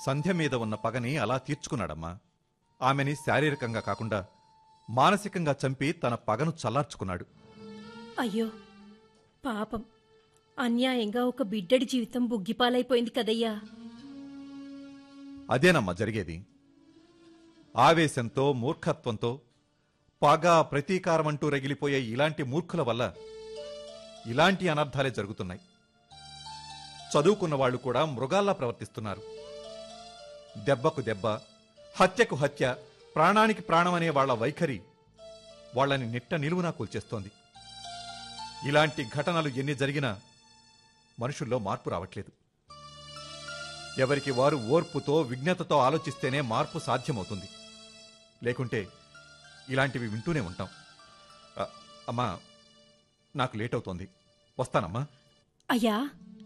సంధ్య మీద ఉన్న పగని అలా తీర్చుకున్నాడమ్మా ఆమెని శారీరకంగా కాకుండా మానసికంగా చంపి తన పగను చల్లార్చుకున్నాడు అయ్యో పాపం అన్యాయంగా ఒక బిడ్డడి జీవితం బుగ్గిపాలైపోయింది కదయ్యా అదేనమ్మా జరిగేది ఆవేశంతో మూర్ఖత్వంతో పగ ప్రతీకారమంటూ రగిలిపోయే ఇలాంటి మూర్ఖుల వల్ల ఇలాంటి అనర్థాలే జరుగుతున్నాయి చదువుకున్న వాళ్ళు కూడా మృగాల్లా ప్రవర్తిస్తున్నారు దెబ్బకు దెబ్బ హత్యకు హత్య ప్రాణానికి ప్రాణమనే వాళ్ళ వైఖరి వాళ్ళని నిట్ట నిలువునా కూల్చేస్తోంది ఇలాంటి ఘటనలు ఎన్ని జరిగినా మనుషుల్లో మార్పు రావట్లేదు ఎవరికి వారు ఓర్పుతో విజ్ఞతతో ఆలోచిస్తేనే మార్పు సాధ్యమవుతుంది లేకుంటే ఇలాంటివి వింటూనే ఉంటాం అ, అమ్మా నాకు లేట్ అవుతోంది వస్తానమ్మా అయ్యా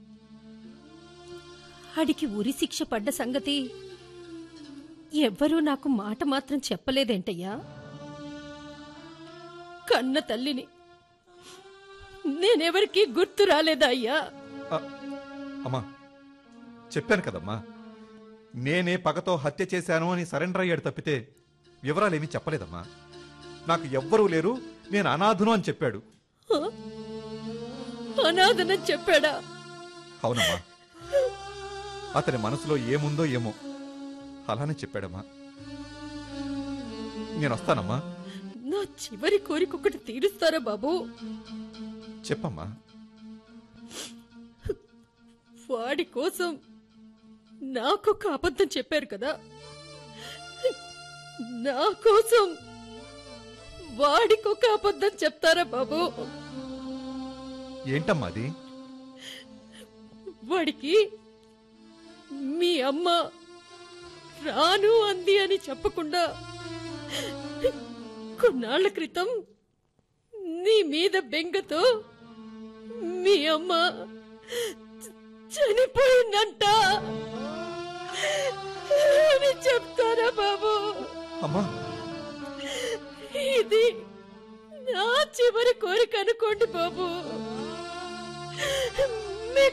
అడికి ఉరి శిక్ష పడ్డ సంగతి ఎవ్వరూ నాకు మాట మాత్రం చెప్పలేదేంటయ్యా కన్న తల్లిని నేనెవరికీ గుర్తు రాలేదా అయ్యా అ, అమ్మా చెప్పాను కదమ్మా నేనే పగతో హత్య చేశాను అని సరెండర్ అయ్యాడు తప్పితే వివరాలేమీ చెప్పలేదమ్మా నాకు ఎవ్వరూ లేరు నేను అనాథును అని చెప్పాడు అనాథనని చెప్పాడా అవునమ్మా అతని మనసులో ఏముందో ఏమో అలానే చెప్పాడమ్మా నేను వస్తానమ్మా నా చివరి కోరికొకటి తీరుస్తారా బాబు చెప్పమ్మా వాడి కోసం నాకొక అబద్ధం చెప్పారు కదా నా కోసం వాడికొక అబద్ధం చెప్తారా బాబు ఏంటమ్మా అది వాడికి మీ అమ్మ రాను అంది అని చెప్పకుండా కొన్నాళ్ల క్రితం నీ మీద బెంగతో మీ అమ్మ చ- చనిపోయిందంట అని చెప్తారా బాబు అమ్మా ఇది నా చివరి కోరిక అనుకోండి బాబు